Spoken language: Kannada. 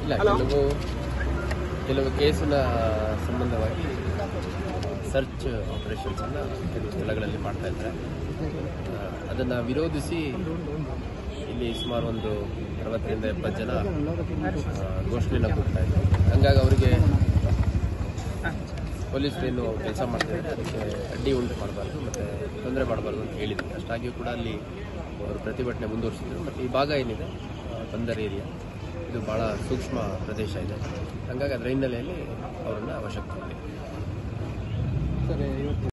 ಇಲ್ಲ ಕೆಲವು ಕೆಲವು ಕೇಸಿನ ಸಂಬಂಧವಾಗಿ ಸರ್ಚ್ ಆಪರೇಷನ್ಸ್ ಅನ್ನ ಕೆಲವು ಸ್ಥಳಗಳಲ್ಲಿ ಮಾಡ್ತಾ ಇದ್ದಾರೆ ಆ, ಅದನ್ನ ವಿರೋಧಿಸಿ ಇಲ್ಲಿ ಸುಮಾರು ಒಂದು ಅರವತ್ತರಿಂದ ಎಪ್ಪತ್ತು ಜನ ಆ, ಘೋಷಣೆನ ಕೂಗ್ತಾ ಇದ್ದಾರೆ ಹಂಗಾಗಿ ಅವರಿಗೆ ಪೊಲೀಸರೇನು ಕೆಲಸ ಮಾಡ್ತಾರೆ ಅದಕ್ಕೆ ಅಡ್ಡಿ ಉಂಟು ಮಾಡಬಾರ್ದು ಮತ್ತು ತೊಂದರೆ ಮಾಡಬಾರ್ದು ಅಂತ ಹೇಳಿದ್ರು ಅಷ್ಟಾಗಿಯೂ ಕೂಡ ಅಲ್ಲಿ ಅವರು ಪ್ರತಿಭಟನೆ ಮುಂದುವರಿಸಿದ್ರು ಮತ್ತು ಈ ಭಾಗ ಏನಿದೆ ಆ, ಬಂದರ್ ಏರಿಯಾ ಇದು ಭಾಳ ಸೂಕ್ಷ್ಮ ಪ್ರದೇಶ ಇದೆ ಹಾಗಾಗಿ ಅದರ ಹಿನ್ನೆಲೆಯಲ್ಲಿ ಅವರನ್ನು ವಶಕ್ಕೆ ತಗೊಂಡಿದ್ದೀವಿ.